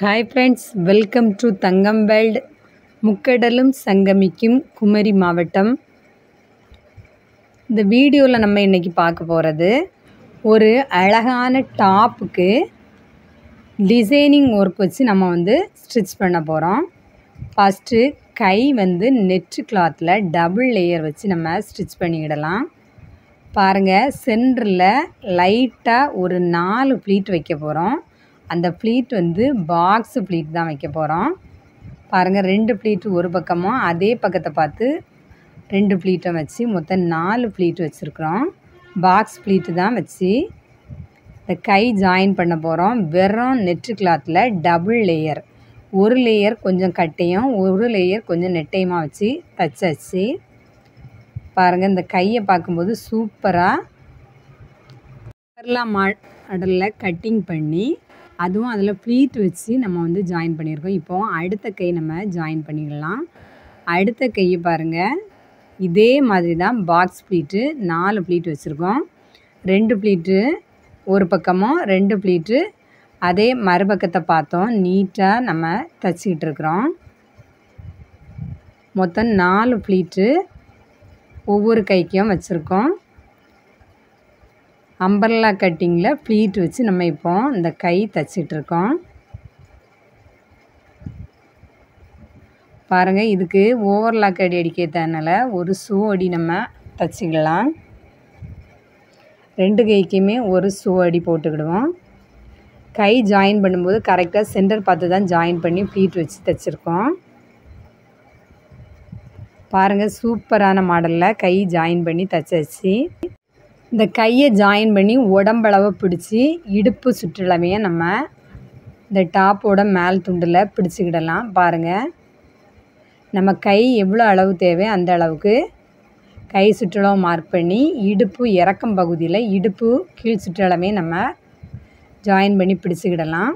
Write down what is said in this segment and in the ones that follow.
hi friends welcome to Thangam world முக்கடலும் சங்கமிக்கும் குமரி மாவட்டம் இந்த வீடியோவில் நம்ம இன்றைக்கி பார்க்க போகிறது ஒரு அழகான டாப்புக்கு டிசைனிங் ஒர்க் வச்சு நம்ம வந்து ஸ்டிச் பண்ண போகிறோம் ஃபஸ்ட்டு கை வந்து நெட்டு கிளாத்தில் டபுள் லேயர் வச்சு நம்ம ஸ்டிச் பண்ணிக்கிடலாம் பாருங்கள் சென்டரில் லைட்டாக ஒரு நாலு ப்ளீட் வைக்க போகிறோம் அந்த ப்ளீட் வந்து பாக்ஸு ப்ளீட் தான் வைக்க போகிறோம் பாருங்கள் ரெண்டு ப்ளீட்டு ஒரு பக்கமும் அதே பக்கத்தை பார்த்து ரெண்டு ப்ளீட்டும் வச்சு மொத்தம் நாலு ப்ளீட் வச்சுருக்குறோம் பாக்ஸ் ப்ளீட்டு தான் வச்சு இந்த கை ஜாயின் பண்ண போகிறோம் வெறும் நெட்டு கிளாத்தில் டபுள் லேயர் ஒரு லேயர் கொஞ்சம் கட்டையும் ஒரு லேயர் கொஞ்சம் நெட்டையுமா வச்சு தச்சாச்சு பாருங்கள் இந்த கையை பார்க்கும்போது சூப்பராக கேரளா மாடலில் கட்டிங் பண்ணி அதுவும் அதில் ப்ளீட் வச்சு நம்ம வந்து ஜாயின் பண்ணியிருக்கோம் இப்போ அடுத்த கை நம்ம ஜாயின் பண்ணிக்கலாம் அடுத்த கையை பாருங்கள் இதே மாதிரி தான் பாக்ஸ் ப்ளீட்டு நாலு ப்ளீட் வச்சுருக்கோம் ரெண்டு ப்ளீட்டு ஒரு பக்கமும் ரெண்டு ப்ளீட்டு அதே மறுபக்கத்தை பார்த்தோம் நீட்டாக நம்ம தச்சிக்கிட்டு இருக்கிறோம் மொத்தம் நாலு ப்ளீட்டு ஒவ்வொரு கைக்கும் வச்சுருக்கோம் அம்பர்லா கட்டிங்கில் ப்ளீட் வச்சு நம்ம இப்போ இந்த கை தச்சிட்ருக்கோம் பாருங்கள் இதுக்கு ஓவர்லாக் அடி அடிக்கிறதுனால ஒரு ஷூ அடி நம்ம தச்சிக்கலாம் ரெண்டு கைக்குமே ஒரு ஷூ அடி போட்டுக்கிடுவோம் கை ஜாயின் பண்ணும்போது கரெக்டாக சென்டர் பார்த்து தான் ஜாயின் பண்ணி ப்ளீட் வச்சு தைச்சிருக்கோம் பாருங்கள் சூப்பரான மாடலில் கை ஜாயின் பண்ணி தைச்சாச்சு இந்த கையை ஜாயின் பண்ணி உடம்பளவை பிடிச்சி இடுப்பு சுற்றளவையை நம்ம இந்த டாப்போட மேல் துண்டில் பிடிச்சிக்கிடலாம் பாருங்கள் நம்ம கை எவ்வளோ அளவு தேவை அந்த அளவுக்கு கை சுற்றளவு மார்க் பண்ணி இடுப்பு இறக்கம் பகுதியில் இடுப்பு கீழ் சுற்றளவையும் நம்ம ஜாயின் பண்ணி பிடிச்சிக்கிடலாம்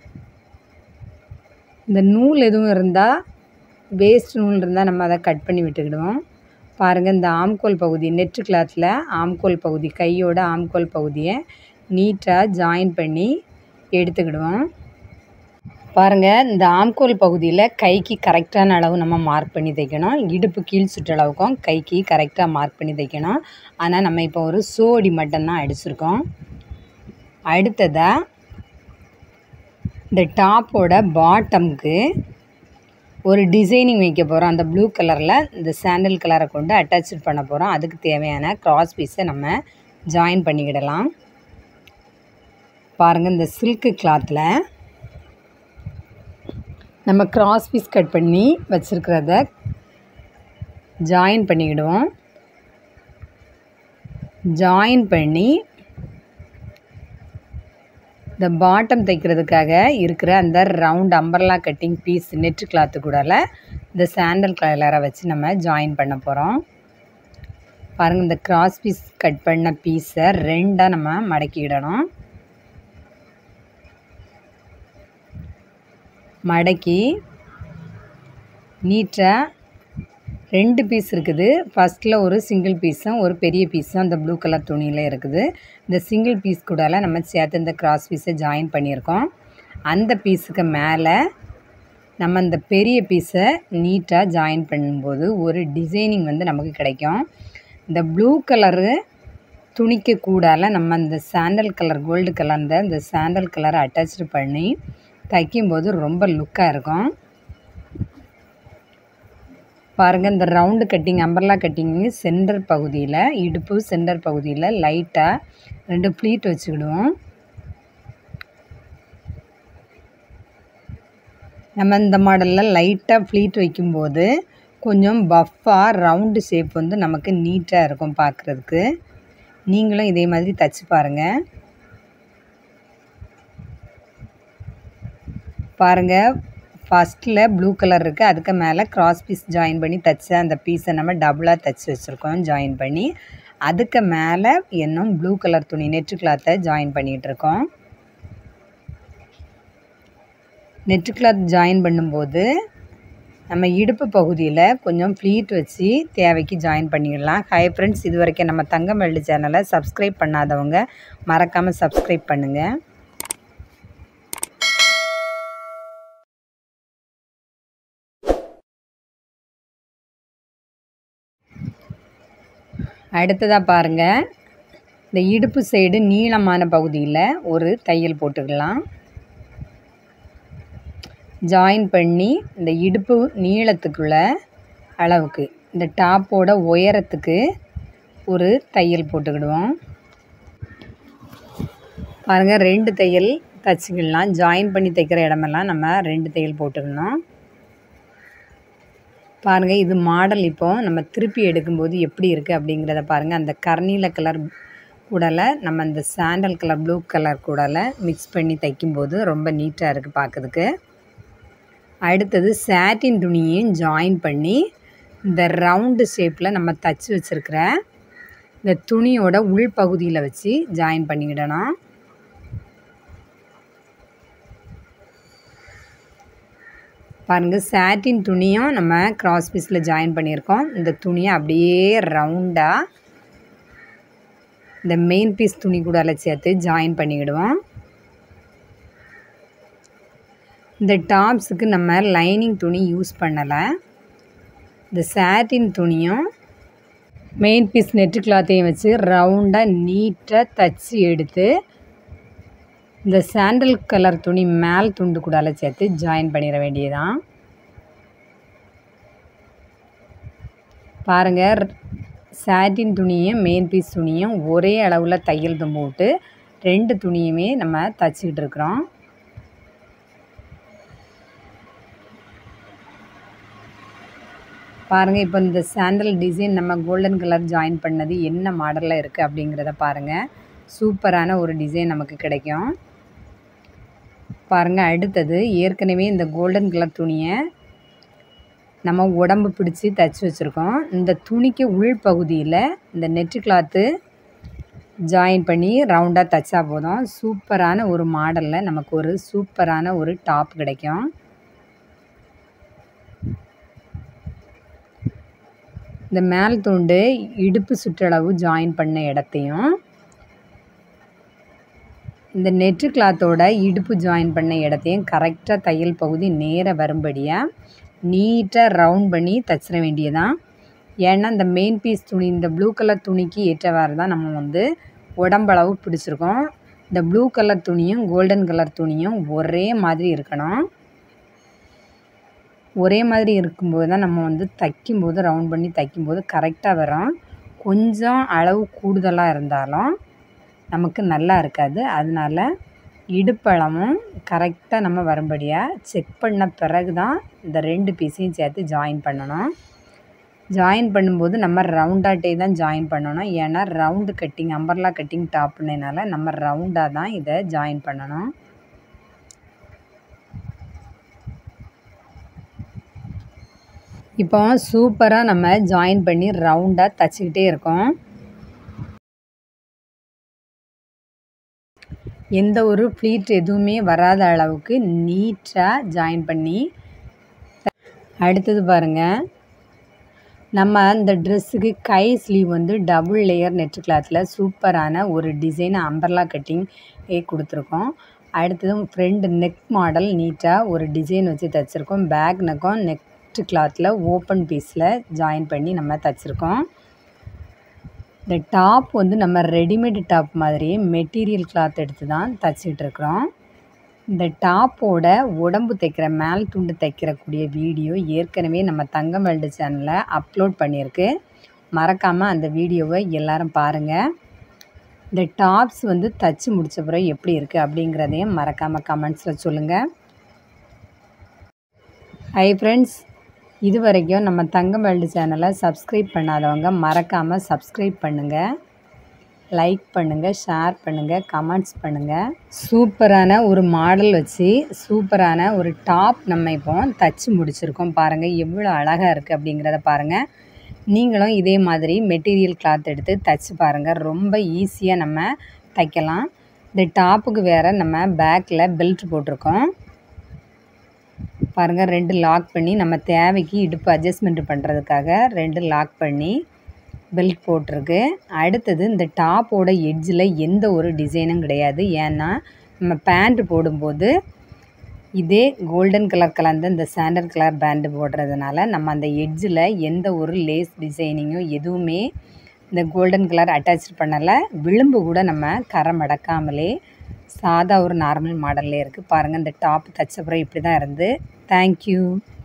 இந்த நூல் எதுவும் இருந்தால் வேஸ்ட் நூல் இருந்தால் நம்ம அதை கட் பண்ணி விட்டுக்கிடுவோம் பாருங்கள் இந்த ஆம்கோல் பகுதி நெட்டு கிளாத்தில் ஆம்கோல் பகுதி கையோட ஆம்கோல் பகுதியை நீட்டாக ஜாயின் பண்ணி எடுத்துக்கிடுவோம் பாருங்கள் இந்த ஆம்கோல் பகுதியில் கைக்கு கரெக்டான அளவு நம்ம மார்க் பண்ணி தைக்கணும் இடுப்பு கீழ் சுற்றளவுக்கும் கைக்கு கரெக்டாக மார்க் பண்ணி தைக்கணும் ஆனால் நம்ம இப்போ ஒரு சோடி மட்டும்தான் அடிச்சிருக்கோம் அடுத்ததாக இந்த டாப்போட பாட்டம்க்கு ஒரு டிசைனிங் வைக்க போகிறோம் அந்த ப்ளூ கலரில் இந்த சாண்டல் கலரை கொண்டு அட்டாச் பண்ண போகிறோம் அதுக்கு தேவையான க்ராஸ் பீஸை நம்ம ஜாயின் பண்ணிக்கிடலாம் பாருங்கள் இந்த சில்க்கு கிளாத்தில் நம்ம க்ராஸ் பீஸ் கட் பண்ணி வச்சுருக்கிறத ஜாயின் பண்ணிக்கிடுவோம் ஜாயின் பண்ணி இந்த பாட்டம் தைக்கிறதுக்காக இருக்கிற அந்த round umbrella cutting piece net cloth கூடல இந்த சாண்டல் கலரை வச்சு நம்ம ஜாயின் பண்ண போகிறோம் பாருங்கள் இந்த கிராஸ் பீஸ் கட் பண்ண பீஸை ரெண்டாக நம்ம மடக்கிடணும் மடக்கி நீட்டாக ரெண்டு பீஸ் இருக்குது ஃபஸ்ட்டில் ஒரு சிங்கிள் பீஸும் ஒரு பெரிய பீஸும் அந்த ப்ளூ கலர் துணியில் இருக்குது இந்த சிங்கிள் பீஸ் கூடால நம்ம சேர்த்து இந்த கிராஸ் பீஸை ஜாயின் பண்ணியிருக்கோம் அந்த பீஸுக்கு மேலே நம்ம இந்த பெரிய பீஸை நீட்டாக ஜாயின் பண்ணும்போது ஒரு டிசைனிங் வந்து நமக்கு கிடைக்கும் இந்த ப்ளூ கலரு துணிக்கு கூடால நம்ம இந்த சாண்டல் கலர் கோல்டு கலர்ந்த இந்த சாண்டல் கலரை அட்டாச்சு பண்ணி தைக்கும்போது ரொம்ப லுக்காக இருக்கும் பாருங்கள் இந்த round cutting umbrella cutting centre பகுதியில் இடுப்பு சென்டர் பகுதியில் லைட்டாக ரெண்டு ப்ளீட் வச்சுக்கிடுவோம் நம்ம இந்த மாடலில் லைட்டாக ப்ளீட் வைக்கும்போது கொஞ்சம் பஃப்பாக ரவுண்டு ஷேப் வந்து நமக்கு நீட்டாக இருக்கும் பார்க்குறதுக்கு நீங்களும் இதே மாதிரி தைச்சி பாருங்கள் பாருங்கள் ஃபஸ்ட்டில் ப்ளூ கலர் இருக்குது அதுக்கு மேலே க்ராஸ் பீஸ் ஜாயின் பண்ணி தைச்ச அந்த பீஸை நம்ம டபுளாக தைச்சி வச்சுருக்கோம் ஜாயின் பண்ணி அதுக்கு மேலே இன்னும் ப்ளூ கலர் துணி நெட்டு கிளாத்தை ஜாயின் பண்ணிகிட்ருக்கோம் நெட்டு கிளாத் ஜாயின் பண்ணும்போது நம்ம இடுப்பு பகுதியில் கொஞ்சம் ப்ளீட் வச்சு தேவைக்கு ஜாயின் பண்ணிடலாம் ஹை ஃப்ரெண்ட்ஸ் இது வரைக்கும் நம்ம தங்கம் வெள்ளி சேனலை சப்ஸ்கிரைப் பண்ணாதவங்க மறக்காமல் சப்ஸ்கிரைப் பண்ணுங்கள் அடுத்ததாக பாருங்கள் இந்த இடுப்பு சைடு நீளமான பகுதியில் ஒரு தையல் போட்டுக்கலாம் ஜாயின் பண்ணி இந்த இடுப்பு நீளத்துக்குள்ள அளவுக்கு இந்த டாப்போட உயரத்துக்கு ஒரு தையல் போட்டுக்கிடுவோம் பாருங்கள் ரெண்டு தையல் தச்சுக்கிடலாம் ஜாயின் பண்ணி தைக்கிற இடமெல்லாம் நம்ம ரெண்டு தையல் போட்டுக்கணும் பாருங்கள் இது மாடல் இப்போ நம்ம திருப்பி எடுக்கும்போது எப்படி இருக்குது அப்படிங்கிறத பாருங்கள் அந்த கர்நீல கலர் கூடலை நம்ம இந்த சாண்டல் கலர் ப்ளூ கலர் கூடலை மிக்ஸ் பண்ணி தைக்கும்போது ரொம்ப நீட்டாக இருக்குது பார்க்கறதுக்கு அடுத்தது சாட்டின் துணியையும் ஜாயின் பண்ணி இந்த ரவுண்டு ஷேப்பில் நம்ம தச்சு வச்சுருக்கிற இந்த துணியோட உள்பகுதியில் வச்சு ஜாயின் பண்ணிக்கிடணும் பாருங்கள் சாட்டின் துணியும் நம்ம கிராஸ் பீஸில் ஜாயின் பண்ணியிருக்கோம் இந்த துணியை அப்படியே ரவுண்டாக இந்த மெயின் பீஸ் துணி கூட சேர்த்து ஜாயின் பண்ணிக்கிடுவோம் இந்த டாப்ஸுக்கு நம்ம லைனிங் துணி யூஸ் பண்ணலை இந்த சாட்டின் துணியும் மெயின் பீஸ் நெட்டு கிளாத்தையும் வச்சு ரவுண்டாக நீட்டாக தச்சு எடுத்து இந்த சாண்டல் கலர் துணி மேல் துண்டு கூடால சேர்த்து ஜாயின் பண்ணிட வேண்டியதான் பாருங்கள் சாட்டின் துணியும் மெயின் பீஸ் துணியும் ஒரே அளவில் தையல் தும்பு விட்டு ரெண்டு துணியுமே நம்ம தச்சுக்கிட்டு இருக்கிறோம் பாருங்கள் இப்போ இந்த சாண்டல் டிசைன் நம்ம கோல்டன் கலர் ஜாயின் பண்ணது என்ன மாடலில் இருக்குது அப்படிங்கிறத பாருங்கள் சூப்பரான ஒரு டிசைன் நமக்கு கிடைக்கும் பாருங்கள் அடுத்தது ஏற்கனவே இந்த கோல்டன் கலர் துணியை நம்ம உடம்பு பிடிச்சி தைச்சி வச்சுருக்கோம் இந்த துணிக்கு உள் பகுதியில் இந்த நெட்டு கிளாத்து ஜாயின் பண்ணி ரவுண்டாக தைச்சா போதும் சூப்பரான ஒரு மாடலில் நமக்கு ஒரு சூப்பரான ஒரு டாப் கிடைக்கும் இந்த மேல் துண்டு இடுப்பு சுற்றளவு ஜாயின் பண்ண இடத்தையும் இந்த நெட்டு கிளாத்தோட இடுப்பு ஜாயின் பண்ண இடத்தையும் கரெக்டாக தையல் பகுதி நேராக வரும்படியாக நீட்டாக ரவுண்ட் பண்ணி தச்சிட வேண்டியதான் ஏன்னா இந்த மெயின் பீஸ் துணி இந்த ப்ளூ கலர் துணிக்கு ஏற்றவாறு தான் நம்ம வந்து உடம்பளவு பிடிச்சிருக்கோம் இந்த ப்ளூ கலர் துணியும் கோல்டன் கலர் துணியும் ஒரே மாதிரி இருக்கணும் ஒரே மாதிரி இருக்கும்போது தான் நம்ம வந்து தைக்கும்போது ரவுண்ட் பண்ணி தைக்கும்போது கரெக்டாக வரும் கொஞ்சம் அளவு கூடுதலாக இருந்தாலும் நமக்கு நல்லா இருக்காது அதனால இடுப்பளமும் கரெக்டாக நம்ம வரும்படியாக செக் பண்ண பிறகு தான் இந்த ரெண்டு பீஸையும் சேர்த்து ஜாயின் பண்ணணும் ஜாயின் பண்ணும்போது நம்ம ரவுண்டாட்டே தான் ஜாயின் பண்ணணும் ஏன்னா ரவுண்டு கட்டிங் அம்பர்லா கட்டிங் டாப்னால நம்ம ரவுண்டாக தான் இதை ஜாயின் பண்ணணும் இப்போ சூப்பராக நம்ம ஜாயின் பண்ணி ரவுண்டாக தச்சுக்கிட்டே இருக்கோம் எந்த ஒரு ஃப்ளீட் எதுவுமே வராத அளவுக்கு நீட்டாக ஜாயின் பண்ணி அடுத்தது பாருங்கள் நம்ம இந்த ட்ரெஸ்ஸுக்கு கை ஸ்லீவ் வந்து டபுள் லேயர் நெட்டு கிளாத்தில் சூப்பரான ஒரு டிசைன் அம்பர்லா கட்டிங் கொடுத்துருக்கோம் அடுத்தது ஃப்ரண்ட் நெக் மாடல் நீட்டாக ஒரு டிசைன் வச்சு தைச்சிருக்கோம் பேக் நெக்கும் நெக்ட் கிளாத்தில் ஓப்பன் பீஸில் ஜாயின் பண்ணி நம்ம தைச்சிருக்கோம் இந்த டாப் வந்து நம்ம ரெடிமேடு டாப் மாதிரியே மெட்டீரியல் கிளாத் எடுத்து தான் தைச்சிட்டு இருக்கிறோம் இந்த டாப்போட உடம்பு தைக்கிற மேல் துண்டு தைக்கிறக்கூடிய வீடியோ ஏற்கனவே நம்ம தங்கம் வேல்டு சேனலில் அப்லோட் பண்ணியிருக்கு மறக்காமல் அந்த வீடியோவை எல்லாரும் பாருங்கள் இந்த டாப்ஸ் வந்து தச்சு முடித்த பிறகு எப்படி இருக்குது அப்படிங்கிறதையும் மறக்காமல் கமெண்ட்ஸில் சொல்லுங்கள் ஹை ஃப்ரெண்ட்ஸ் இது வரைக்கும் நம்ம தங்கம் வேல்டு சேனலை சப்ஸ்கிரைப் பண்ணாதவங்க மறக்காமல் சப்ஸ்கிரைப் பண்ணுங்கள் லைக் பண்ணுங்கள் ஷேர் பண்ணுங்கள் கமெண்ட்ஸ் பண்ணுங்கள் சூப்பரான ஒரு மாடல் வச்சு சூப்பரான ஒரு டாப் நம்ம இப்போ தச்சு முடிச்சிருக்கோம் பாருங்கள் எவ்வளோ அழகாக இருக்குது அப்படிங்கிறத பாருங்கள் நீங்களும் இதே மாதிரி மெட்டீரியல் கிளாத் எடுத்து தைச்சு பாருங்கள் ரொம்ப ஈஸியாக நம்ம தைக்கலாம் இந்த டாப்புக்கு வேறு நம்ம பேக்கில் பெல்ட் போட்டிருக்கோம் பாருங்கள் ரெண்டு லாக் பண்ணி நம்ம தேவைக்கு இடுப்பு அட்ஜஸ்ட்மெண்ட் பண்ணுறதுக்காக ரெண்டு லாக் பண்ணி பெல்ட் போட்டிருக்கு அடுத்தது இந்த டாப்போட எட்ஜில் எந்த ஒரு டிசைனும் கிடையாது ஏன்னா நம்ம பேண்ட் போடும்போது இதே கோல்டன் கலர் கலந்த இந்த சாண்டல் கலர் பேண்டு போடுறதுனால நம்ம அந்த எட்ஜில் எந்த ஒரு லேஸ் டிசைனிங்கும் எதுவுமே இந்த கோல்டன் கலர் அட்டாச் பண்ணலை விளிம்பு கூட நம்ம கரை மடக்காமலே சாதா ஒரு நார்மல் மாடல்லே இருக்குது பாருங்கள் இந்த டாப் தச்சப்புறம் இப்படி தான் இருந்து தேங்க்யூ